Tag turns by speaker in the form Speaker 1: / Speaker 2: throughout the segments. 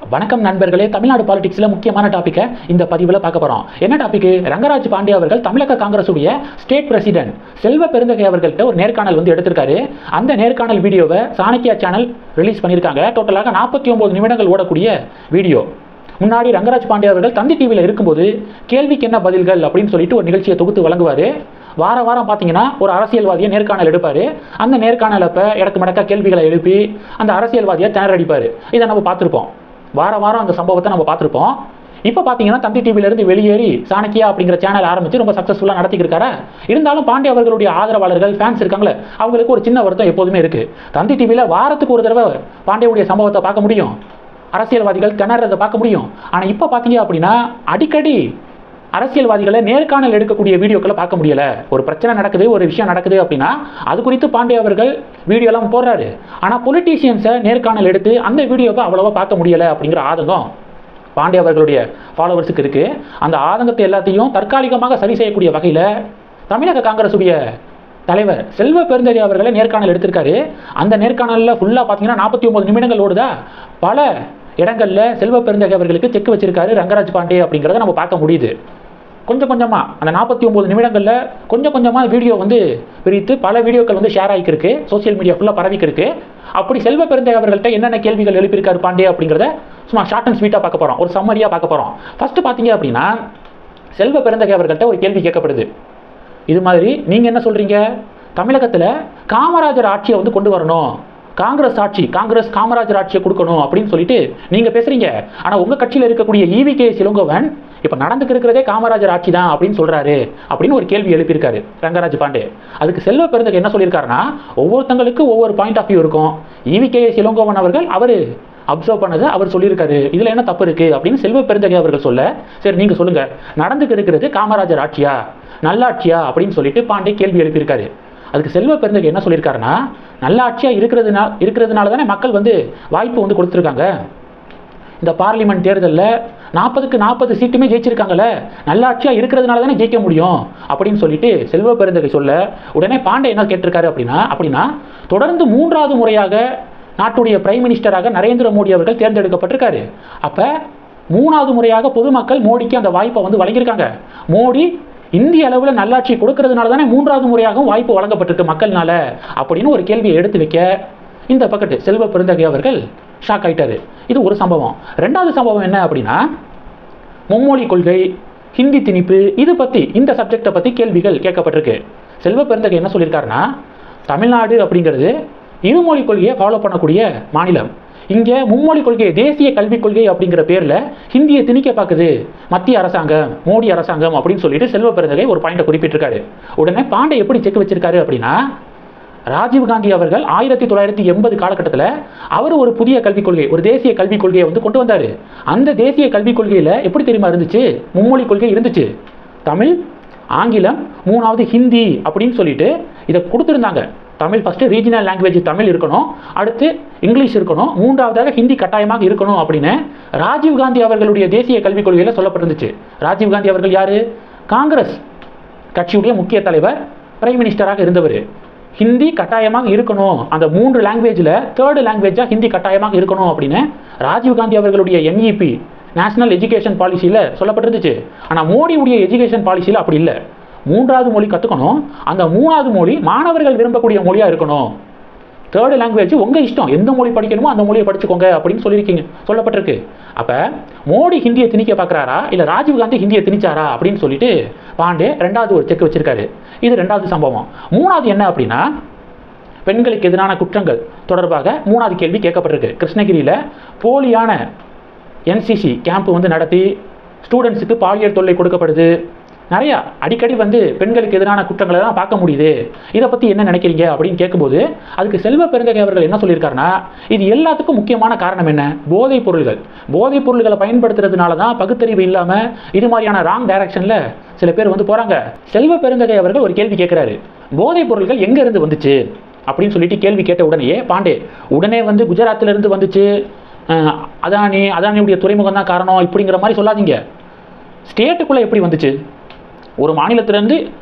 Speaker 1: வணக்கம் நண்பர்களே தமிழ்நாடு பாலிடிக்ஸில் முக்கியமான டாப்பிக்கை இந்த பதிவில் பார்க்க போகிறோம் என்ன டாபிக் ரங்கராஜ் பாண்டே அவர்கள் தமிழக காங்கிரஸுடைய ஸ்டேட் பிரசிடென்ட் செல்வ பெருந்தகை அவர்கள்ட்ட ஒரு நேர்காணல் வந்து எடுத்திருக்காரு அந்த நேர்காணல் வீடியோவை சாணக்கியா சேனல் ரிலீஸ் பண்ணியிருக்காங்க டோட்டலாக நாற்பத்தி ஒம்பது நிமிடங்கள் ஓடக்கூடிய வீடியோ முன்னாடி ரங்கராஜ் பாண்டே அவர்கள் தந்தி டிவியில் இருக்கும்போது கேள்விக்கு என்ன பதில்கள் அப்படின்னு சொல்லிட்டு ஒரு நிகழ்ச்சியை தொகுத்து வழங்குவார் வார வாரம் பார்த்தீங்கன்னா ஒரு அரசியல்வாதியை நேர்காணல் எடுப்பார் அந்த நேர்காணல் அப்போ இடக்கு மடக்கா கேள்விகளை எழுப்பி அந்த அரசியல்வாதியை திணறடிப்பார் இதை நம்ம பார்த்துருப்போம் வார வாரம் அந்த சம்பவத்தை நம்ம பார்த்துருப்போம் இப்போ பார்த்தீங்கன்னா தந்தி டிவிலேருந்து வெளியேறி சாணக்கியா அப்படிங்கிற சேனல் ஆரம்பித்து ரொம்ப சக்ஸஸ்ஃபுல்லாக நடத்திக்கிருக்காரு இருந்தாலும் பாண்டே அவர்களுடைய ஆதரவாளர்கள் ஃபேன்ஸ் இருக்காங்களே அவங்களுக்கு ஒரு சின்ன வருத்தம் எப்போதுமே இருக்குது தந்தி டிவியில் வாரத்துக்கு ஒரு தடவை பாண்டேவுடைய சம்பவத்தை பார்க்க முடியும் அரசியல்வாதிகள் திணறதை பார்க்க முடியும் ஆனால் இப்போ பார்த்தீங்க அப்படின்னா அடிக்கடி அரசியல்வாதிகளை நேர்காணல் எடுக்கக்கூடிய வீடியோக்களை பார்க்க முடியல ஒரு பிரச்சனை நடக்குது ஒரு விஷயம் நடக்குது அப்படின்னா அது குறித்து பாண்டே அவர்கள் வீடியோலாம் போடுறாரு ஆனால் பொலிட்டீஷியன்ஸை நேர்காணல் எடுத்து அந்த வீடியோவை அவ்வளோவா பார்க்க முடியல அப்படிங்கிற ஆதங்கம் பாண்டே அவர்களுடைய ஃபாலோவர்ஸுக்கு இருக்கு அந்த ஆதங்கத்தை எல்லாத்தையும் தற்காலிகமாக சரி செய்யக்கூடிய வகையில் தமிழக காங்கிரஸுடைய தலைவர் செல்வ பெருந்தகை அவர்களை நேர்காணல் எடுத்திருக்காரு அந்த நேர்காணலில் ஃபுல்லாக பார்த்தீங்கன்னா நாற்பத்தி ஒன்பது நிமிடங்கள் ஓடுதா பல இடங்களில் செல்வ பெருந்தகை அவர்களுக்கு செக் வச்சிருக்காரு ரங்கராஜ் பாண்டே அப்படிங்கிறத நம்ம பார்க்க முடியுது கொஞ்சம் கொஞ்சமாக அந்த நாற்பத்தி ஒம்பது நிமிடங்களில் கொஞ்சம் கொஞ்சமாக வீடியோ வந்து பிரித்து பல வீடியோக்கள் வந்து ஷேர் ஆகிருக்கு சோஷியல் மீடியா ஃபுல்லாக பரவிக்கிருக்கு அப்படி செல்வ பெருந்தகை அவர்கள்ட்ட என்னென்ன கேள்விகள் எழுப்பியிருக்காரு பாண்டே அப்படிங்கிறத சும்மா ஷார்ட் அண்ட் ஸ்வீட்டாக பார்க்க போகிறோம் ஒரு சம்மரியாக பார்க்க போகிறோம் ஃபஸ்ட்டு பார்த்தீங்க அப்படின்னா செல்வ பெருந்தகை அவர்கள்ட்ட ஒரு கேள்வி கேட்கப்படுது இது மாதிரி நீங்கள் என்ன சொல்கிறீங்க தமிழகத்தில் காமராஜர் ஆட்சியை வந்து கொண்டு வரணும் காங்கிரஸ் ஆட்சி காங்கிரஸ் காமராஜர் ஆட்சியை கொடுக்கணும் அப்படின்னு சொல்லிட்டு நீங்கள் பேசுகிறீங்க ஆனால் உங்கள் கட்சியில் இருக்கக்கூடிய ஈவி கே சிலங்கோவன் இப்போ நடந்துக்கு இருக்கிறதே காமராஜர் ஆட்சி தான் அப்படின்னு சொல்கிறாரு அப்படின்னு ஒரு கேள்வி எழுப்பியிருக்காரு ரங்கராஜ் பாண்டே அதுக்கு செல்வ பெருந்தகை என்ன சொல்லியிருக்காருன்னா ஒவ்வொருத்தங்களுக்கு ஒவ்வொரு பாயிண்ட் ஆஃப் வியூ இருக்கும் ஈவி கே சிலங்கோவன் அவர்கள் அவர் அப்சர்வ் பண்ணதை அவர் சொல்லியிருக்காரு இதில் என்ன தப்பு இருக்குது அப்படின்னு செல்வ பெருந்தகை அவர்கள் சொல்ல சரி நீங்கள் சொல்லுங்கள் நடந்துக்கு இருக்கிறது காமராஜர் ஆட்சியா நல்லாட்சியா அப்படின்னு சொல்லிட்டு பாண்டே கேள்வி எழுப்பியிருக்காரு அதுக்கு செல்வ பெருந்தகை என்ன சொல்லியிருக்காருன்னா நல்ல ஆட்சியாக இருக்கிறதுனால இருக்கிறதுனால தானே மக்கள் வந்து வாய்ப்பு வந்து கொடுத்துருக்காங்க இந்த பார்லிமெண்ட் தேர்தலில் நாற்பதுக்கு நாற்பது சீட்டுமே ஜெயிச்சிருக்காங்கல்ல நல்ல ஆட்சியாக இருக்கிறதுனால தானே ஜெயிக்க முடியும் அப்படின்னு சொல்லிட்டு செல்வ பெருந்தகை சொல்ல உடனே பாண்டே என்ன கேட்டிருக்காரு அப்படின்னா அப்படின்னா தொடர்ந்து மூன்றாவது முறையாக நாட்டுடைய பிரைம் மினிஸ்டராக நரேந்திர மோடி அவர்கள் தேர்ந்தெடுக்கப்பட்டிருக்காரு அப்போ மூணாவது முறையாக பொதுமக்கள் மோடிக்கு அந்த வாய்ப்பை வந்து வழங்கியிருக்காங்க மோடி இந்திய அளவில் நல்லாட்சி கொடுக்கறதுனால தானே மூன்றாவது முறையாகவும் வாய்ப்பு வழங்கப்பட்டிருக்கு மக்கள்னால அப்படின்னு ஒரு கேள்வியை எடுத்து வைக்க இந்த பக்கத்து செல்வ பெருந்தகை அவர்கள் ஷாக் ஆயிட்டாரு இது ஒரு சம்பவம் ரெண்டாவது சம்பவம் என்ன அப்படின்னா மும்மொழி கொள்கை ஹிந்தி திணிப்பு இது பற்றி இந்த சப்ஜெக்டை பற்றி கேள்விகள் கேட்கப்பட்டிருக்கு செல்வ பெருந்தகை என்ன சொல்லியிருக்காருன்னா தமிழ்நாடு அப்படிங்கிறது இருமொழி கொள்கையை ஃபாலோ பண்ணக்கூடிய மாநிலம் இங்கே மும்மொழி கொள்கை தேசிய கல்விக் கொள்கை அப்படிங்கிற பேரில் ஹிந்தியை திணிக்க பார்க்குது மத்திய அரசாங்கம் மோடி அரசாங்கம் அப்படின்னு சொல்லிட்டு செல்வ பெருந்தகை ஒரு பாயிண்டை குறிப்பிட்டிருக்காரு உடனே பாண்டே எப்படி செக் வச்சிருக்காரு அப்படின்னா ராஜீவ்காந்தி அவர்கள் ஆயிரத்தி தொள்ளாயிரத்தி எண்பது காலகட்டத்தில் அவர் ஒரு புதிய கல்விக் கொள்கை ஒரு தேசிய கல்விக் கொள்கையை வந்து கொண்டு வந்தார் அந்த தேசிய கல்விக் கொள்கையில் எப்படி தெரியுமா இருந்துச்சு மும்மொழி கொள்கை இருந்துச்சு தமிழ் ஆங்கிலம் மூணாவது ஹிந்தி அப்படின்னு சொல்லிட்டு இதை கொடுத்துருந்தாங்க Tamil first regional language Tamil இருக்கணும் அடுத்து இங்கிலீஷ் இருக்கணும் மூன்றாவதாக ஹிந்தி கட்டாயமாக இருக்கணும் அப்படின்னு ராஜீவ்காந்தி அவர்களுடைய தேசிய கல்விக் கொள்கையில் சொல்லப்பட்டிருந்துச்சு ராஜீவ்காந்தி அவர்கள் யார் காங்கிரஸ் கட்சியுடைய முக்கிய தலைவர் பிரைம் மினிஸ்டராக இருந்தவர் ஹிந்தி கட்டாயமாக இருக்கணும் அந்த மூன்று லாங்குவேஜில் தேர்டு லாங்குவேஜாக ஹிந்தி கட்டாயமாக இருக்கணும் அப்படின்னு ராஜீவ்காந்தி அவர்களுடைய என்இபி நேஷனல் எஜுகேஷன் பாலிசியில் சொல்லப்பட்டிருந்துச்சு ஆனால் மோடியுடைய எஜுகேஷன் பாலிசியில் அப்படி இல்லை மூன்றாவது மொழி கற்றுக்கணும் அந்த மூணாவது மொழி மாணவர்கள் விரும்பக்கூடிய மொழியாக இருக்கணும் தேர்டு லாங்குவேஜ் உங்கள் இஷ்டம் எந்த மொழி படிக்கணுமோ அந்த மொழியை படிச்சுக்கோங்க அப்படின்னு சொல்லியிருக்கீங்க சொல்லப்பட்டிருக்கு அப்போ மோடி ஹிந்தியை திணிக்க பார்க்குறாரா இல்லை ராஜீவ்காந்தி ஹிந்தியை திணிச்சாரா அப்படின்னு சொல்லிட்டு பாண்டே ரெண்டாவது ஒரு செக் வச்சிருக்காரு இது ரெண்டாவது சம்பவம் மூணாவது என்ன அப்படின்னா பெண்களுக்கு எதிரான குற்றங்கள் தொடர்பாக மூணாவது கேள்வி கேட்கப்பட்டிருக்கு கிருஷ்ணகிரியில் போலியான என்சிசி கேம்ப் வந்து நடத்தி ஸ்டூடெண்ட்ஸுக்கு பாலியல் தொல்லை கொடுக்கப்படுது நிறையா அடிக்கடி வந்து பெண்களுக்கு எதிரான குற்றங்களை தான் பார்க்க முடியுது இதை பற்றி என்ன நினைக்கிறீங்க அப்படின்னு கேட்கும்போது அதுக்கு செல்வ பெருந்தகை அவர்கள் என்ன சொல்லியிருக்காருன்னா இது எல்லாத்துக்கும் முக்கியமான காரணம் என்ன போதைப் பொருள்கள் போதைப் பொருள்களை பயன்படுத்துறதுனால தான் பகுத்தறிவு இல்லாமல் இது மாதிரியான ராங் டைரக்ஷனில் சில பேர் வந்து போகிறாங்க செல்வ பெருந்தகை அவர்கள் ஒரு கேள்வி கேட்குறாரு போதைப் பொருள்கள் எங்கேருந்து வந்துச்சு அப்படின்னு சொல்லிட்டு கேள்வி கேட்ட உடனேயே பாண்டே உடனே வந்து குஜராத்திலேருந்து வந்துச்சு அஹ், அதானி அதானியுடைய துறைமுகம் தான் காரணம் இப்படிங்கிற மாதிரி சொல்லாதீங்க ஸ்டேட்டுக்குள்ளே எப்படி வந்துச்சு ஒரு மாநிலத்திலேருந்து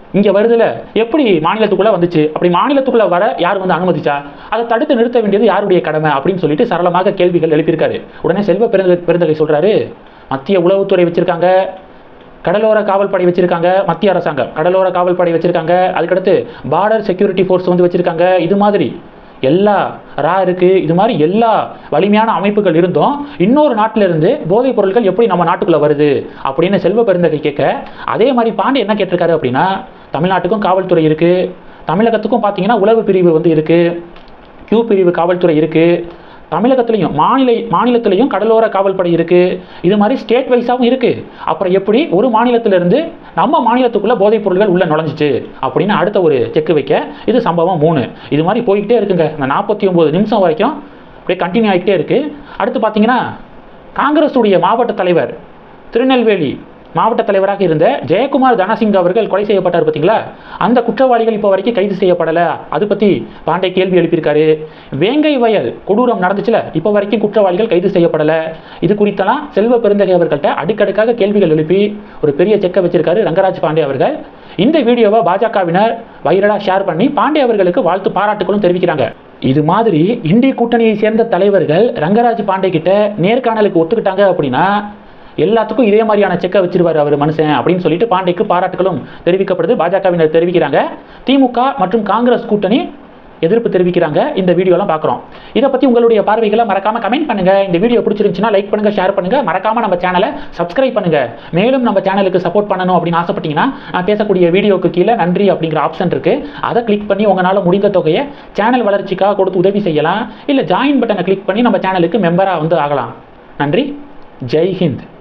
Speaker 1: இங்கே வருதுல எப்படி மாநிலத்துக்குள்ளே வந்துச்சு அப்படி மாநிலத்துக்குள்ளே வர யார் வந்து அனுமதிச்சா அதை தடுத்து நிறுத்த வேண்டியது யாருடைய கடமை அப்படின்னு சொல்லிட்டு சரளமாக கேள்விகள் எழுப்பியிருக்காரு உடனே செல்வ பெருந்த பெருந்தகை சொல்கிறாரு மத்திய உளவுத்துறை வச்சுருக்காங்க கடலோர காவல்படை வச்சிருக்காங்க மத்திய அரசாங்கம் கடலோர காவல்படை வச்சிருக்காங்க அதுக்கடுத்து பார்டர் செக்யூரிட்டி ஃபோர்ஸ் வந்து வச்சிருக்காங்க இது மாதிரி எல்லா ரா இருக்கு இது மாதிரி எல்லா வலிமையான அமைப்புகள் இருந்தும் இன்னொரு நாட்டில இருந்து போதைப் பொருட்கள் எப்படி நம்ம நாட்டுக்குள்ள வருது அப்படின்னு செல்வ பெருந்தகை கேட்க அதே மாதிரி பாண்டி என்ன கேட்டிருக்காரு அப்படின்னா தமிழ்நாட்டுக்கும் காவல்துறை இருக்கு தமிழகத்துக்கும் பார்த்தீங்கன்னா உளவு பிரிவு வந்து இருக்கு கியூ பிரிவு காவல்துறை இருக்கு தமிழகத்திலையும் மாநில மாநிலத்திலையும் கடலோர காவல்படை இருக்கு இது மாதிரி ஸ்டேட் வைஸாகவும் இருக்கு அப்புறம் எப்படி ஒரு மாநிலத்திலிருந்து நம்ம மாநிலத்துக்குள்ள போதைப் பொருட்கள் உள்ள நுழைஞ்சிச்சு அப்படின்னு அடுத்த ஒரு செக்கு வைக்க இது சம்பவம் மூணு இது மாதிரி போய்கிட்டே இருக்குங்க இந்த நாற்பத்தி ஒம்பது நிமிஷம் வரைக்கும் அப்படியே கண்டினியூ ஆகிட்டே இருக்கு அடுத்து பார்த்தீங்கன்னா காங்கிரஸுடைய மாவட்ட தலைவர் திருநெல்வேலி மாவட்ட தலைவராக இருந்த ஜெயக்குமார் தனசிங் அவர்கள் கொலை செய்யப்பட்டார் பார்த்தீங்களா அந்த குற்றவாளிகள் இப்போ வரைக்கும் கைது செய்யப்படலை அது பற்றி பாண்டே கேள்வி எழுப்பியிருக்காரு வேங்கை வயல் கொடூரம் நடந்துச்சுல இப்போ வரைக்கும் குற்றவாளிகள் கைது செய்யப்படலை இது குறித்தெல்லாம் செல்வ பெருந்தகை அவர்கள்ட்ட அடுக்கடுக்காக கேள்விகள் எழுப்பி ஒரு பெரிய செக்கை வச்சிருக்காரு ரங்கராஜ் பாண்டே அவர்கள் இந்த வீடியோவை பாஜகவினர் வைரலாக ஷேர் பண்ணி பாண்டே அவர்களுக்கு வாழ்த்து பாராட்டுகளும் தெரிவிக்கிறாங்க இது மாதிரி இந்திய கூட்டணியை சேர்ந்த தலைவர்கள் ரங்கராஜ் பாண்டே கிட்ட நேர்காணலுக்கு ஒத்துக்கிட்டாங்க அப்படின்னா எல்லாத்துக்கும் இதே மாதிரியான செக்கை வச்சிருவார் அவர் மனுஷன் அப்படின்னு சொல்லிட்டு பாண்டேக்கு பாராட்டுகளும் தெரிவிக்கப்படுது பாஜகவினர் தெரிவிக்கிறாங்க திமுக மற்றும் காங்கிரஸ் கூட்டணி எதிர்ப்பு தெரிவிக்கிறாங்க இந்த வீடியோலாம் பார்க்குறோம் இதை பற்றி உங்களுடைய பார்வைகளை மறக்காம கமெண்ட் பண்ணுங்க இந்த வீடியோ பிடிச்சிருந்துச்சுன்னா லைக் பண்ணுங்க ஷேர் பண்ணுங்க மறக்காம நம்ம சேனலை சப்ஸ்கிரைப் பண்ணுங்க மேலும் நம்ம சேனலுக்கு சப்போர்ட் பண்ணணும் அப்படின்னு ஆசைப்பட்டீங்கன்னா நான் பேசக்கூடிய வீடியோக்கு கீழே நன்றி அப்படிங்கிற ஆப்ஷன் இருக்கு அதை கிளிக் பண்ணி உங்களால் முடிந்த தொகையை சேனல் வளர்ச்சிக்காக கொடுத்து உதவி செய்யலாம் இல்லை ஜாயின் பட்டனை கிளிக் பண்ணி நம்ம சேனலுக்கு மெம்பராக வந்து ஆகலாம் நன்றி ஜெய் ஹிந்த்